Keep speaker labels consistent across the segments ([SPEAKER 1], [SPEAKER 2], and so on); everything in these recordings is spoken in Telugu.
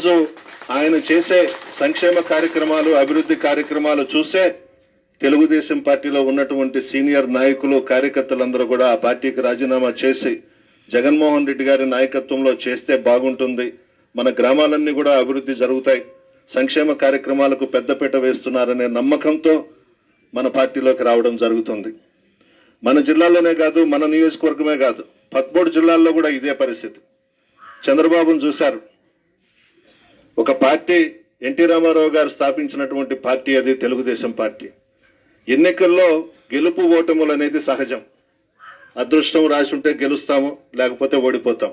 [SPEAKER 1] ఈరోజు ఆయన చేసే సంక్షేమ కార్యక్రమాలు అభివృద్ధి కార్యక్రమాలు చూసే తెలుగుదేశం పార్టీలో ఉన్నటువంటి సీనియర్ నాయకులు కార్యకర్తలందరూ కూడా ఆ పార్టీకి రాజీనామా చేసి జగన్మోహన్ రెడ్డి గారి నాయకత్వంలో చేస్తే బాగుంటుంది మన గ్రామాలన్నీ కూడా అభివృద్ధి జరుగుతాయి సంక్షేమ కార్యక్రమాలకు పెద్దపీట వేస్తున్నారనే నమ్మకంతో మన పార్టీలోకి రావడం జరుగుతుంది మన జిల్లాలోనే కాదు మన నియోజకవర్గమే కాదు పదమూడు జిల్లాల్లో కూడా ఇదే పరిస్థితి చంద్రబాబును చూశారు ఒక పార్టీ ఎన్టీ రామారావు గారు స్థాపించినటువంటి పార్టీ అది తెలుగుదేశం పార్టీ ఎన్నికల్లో గెలుపు ఓటములు అనేది సహజం అదృష్టం రాసి ఉంటే గెలుస్తాము లేకపోతే ఓడిపోతాం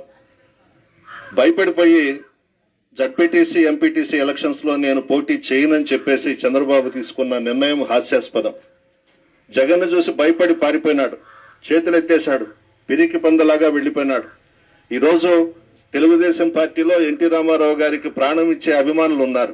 [SPEAKER 1] భయపడిపోయి జడ్పీటీసీ ఎంపీటీసీ ఎలక్షన్స్ లో నేను పోటీ చేయనని చెప్పేసి చంద్రబాబు తీసుకున్న నిర్ణయం హాస్యాస్పదం జగన్ చూసి భయపడి పారిపోయినాడు చేతులెత్తేశాడు పిరికి పందలాగా వెళ్లిపోయినాడు ఈరోజు తెలుగుదేశం పార్టీలో ఎన్టీ రామారావు గారికి ప్రాణం ఇచ్చే అభిమానులు ఉన్నారు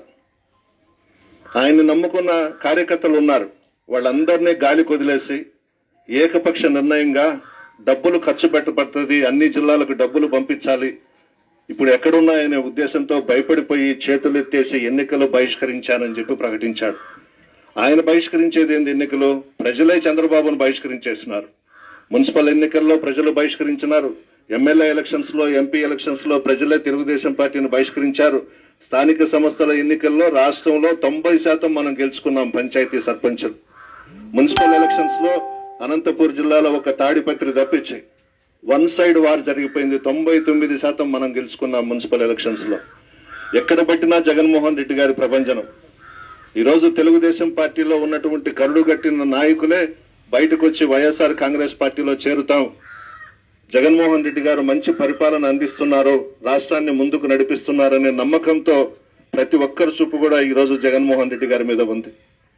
[SPEAKER 1] ఆయన్ని నమ్ముకున్న కార్యకర్తలు ఉన్నారు వాళ్ళందరినీ గాలి కొదిలేసి ఏకపక్ష నిర్ణయంగా డబ్బులు ఖర్చు పెట్టబడుతుంది అన్ని జిల్లాలకు డబ్బులు పంపించాలి ఇప్పుడు ఎక్కడున్నాయనే ఉద్దేశంతో భయపడిపోయి చేతులు ఎత్తేసి ఎన్నికలు బహిష్కరించానని చెప్పి ప్రకటించాడు ఆయన బహిష్కరించేది ఏంది ఎన్నికలు ప్రజలే చంద్రబాబును బహిష్కరించేస్తున్నారు మున్సిపల్ ఎన్నికల్లో ప్రజలు బహిష్కరించినారు ఎమ్మెల్యే ఎలక్షన్స్ లో ఎంపీ ఎలక్షన్స్ లో ప్రజలే తెలుగుదేశం పార్టీని బహిష్కరించారు స్థానిక సంస్థల ఎన్నికల్లో రాష్ట్రంలో తొంభై శాతం మనం గెలుచుకున్నాం పంచాయతీ సర్పంచులు మున్సిపల్ ఎలక్షన్స్ లో అనంతపూర్ జిల్లాలో ఒక తాడిపత్రి తప్పించి వన్ సైడ్ వార్ జరిగిపోయింది తొంభై తొమ్మిది శాతం మనం గెలుచుకున్నాం మున్సిపల్ ఎలక్షన్స్ లో ఎక్కడ పట్టినా జగన్మోహన్ రెడ్డి గారి ప్రభంజనం ఈరోజు తెలుగుదేశం పార్టీలో ఉన్నటువంటి కరుడు గట్టిన నాయకులే బయటకు వచ్చి వైఎస్ఆర్ కాంగ్రెస్ పార్టీలో చేరుతాం జగన్మోహన్ రెడ్డి గారు మంచి పరిపాలన అందిస్తున్నారు రాష్ట్రాన్ని ముందుకు నడిపిస్తున్నారనే నమ్మకంతో ప్రతి ఒక్కరి చూపు కూడా ఈరోజు జగన్మోహన్ రెడ్డి గారి మీద ఉంది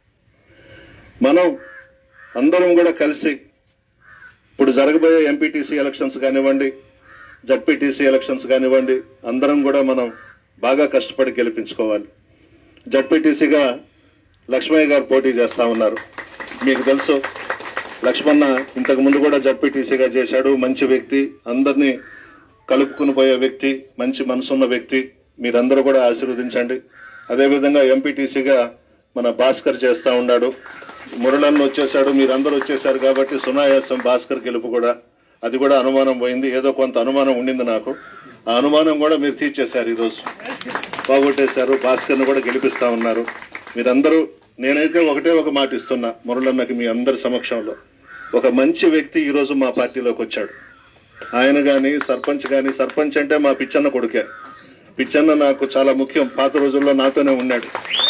[SPEAKER 1] మనం అందరం కూడా కలిసి ఇప్పుడు జరగబోయే ఎంపీటీసీ ఎలక్షన్స్ కానివ్వండి జడ్పీటీసీ ఎలక్షన్స్ కానివ్వండి అందరం కూడా మనం బాగా కష్టపడి గెలిపించుకోవాలి జడ్పీటీసీగా లక్ష్మయ్య గారు పోటీ చేస్తా ఉన్నారు మీకు తెలుసు లక్ష్మణ ఇంతకు ముందు కూడా జడ్పీటీసీగా చేశాడు మంచి వ్యక్తి అందరినీ కలుపుకుని పోయే వ్యక్తి మంచి మనసున్న వ్యక్తి మీరందరూ కూడా ఆశీర్వదించండి అదేవిధంగా ఎంపీటీసీగా మన భాస్కర్ చేస్తా ఉన్నాడు మురళన్న వచ్చేసాడు మీరందరూ వచ్చేసారు కాబట్టి సునాయాసం భాస్కర్ గెలుపు కూడా అది కూడా అనుమానం పోయింది ఏదో కొంత అనుమానం ఉండింది నాకు ఆ అనుమానం కూడా మీరు తీర్చేశారు ఈరోజు పోగొట్టేశారు భాస్కర్ని కూడా గెలిపిస్తా ఉన్నారు మీరందరూ నేనైతే ఒకటే ఒక మాట ఇస్తున్నా మురళన్నకి మీ అందరి సమక్షంలో ఒక మంచి వ్యక్తి ఈరోజు మా పార్టీలోకి వచ్చాడు ఆయన గాని సర్పంచ్ గాని సర్పంచ్ అంటే మా పిచ్చన్న కొడుకే పిచ్చన్న నాకు చాలా ముఖ్యం పాత రోజుల్లో నాతోనే ఉన్నాడు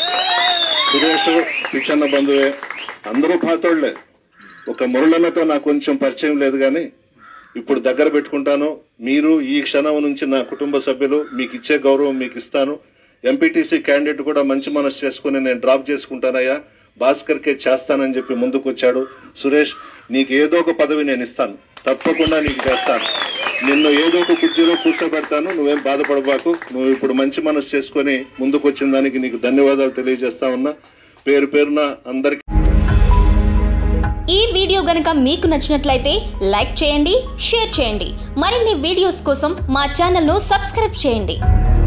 [SPEAKER 1] సురేష్ పిచ్చన్న బంధువే అందరూ పాతోళ్లే ఒక మురళన్నతో నాకు కొంచెం పరిచయం లేదు కానీ ఇప్పుడు దగ్గర పెట్టుకుంటాను మీరు ఈ క్షణం నుంచి నా కుటుంబ సభ్యులు మీకు ఇచ్చే గౌరవం మీకు ఇస్తాను ఎంపీటీసీ క్యాండిడేట్ కూడా మంచి మనసు చేసుకుని నేను డ్రాప్ చేసుకుంటానయ్యా భాస్కర్ కే చేస్తానని చెప్పి ముందుకు వచ్చాడు సురేష్ నీకు ఏదో ఒక పదవి నేను ఇస్తాను తప్పకుండా నీకు చేస్తాను నిన్ను ఏదో ఒక కుర్చీలో కూర్చోబెడతాను నువ్వేం బాధపడబాకు నువ్వు ఇప్పుడు మంచి మనసు చేసుకొని ముందుకు వచ్చిన దానికి నీకు ధన్యవాదాలు తెలియజేస్తా ఉన్నా పేరు పేరున అందరికి
[SPEAKER 2] ఈ వీడియో గనుక మీకు నచ్చినట్లయితే లైక్ చేయండి షేర్ చేయండి మరిన్ని వీడియోస్ కోసం మా ఛానల్ను సబ్స్క్రైబ్ చేయండి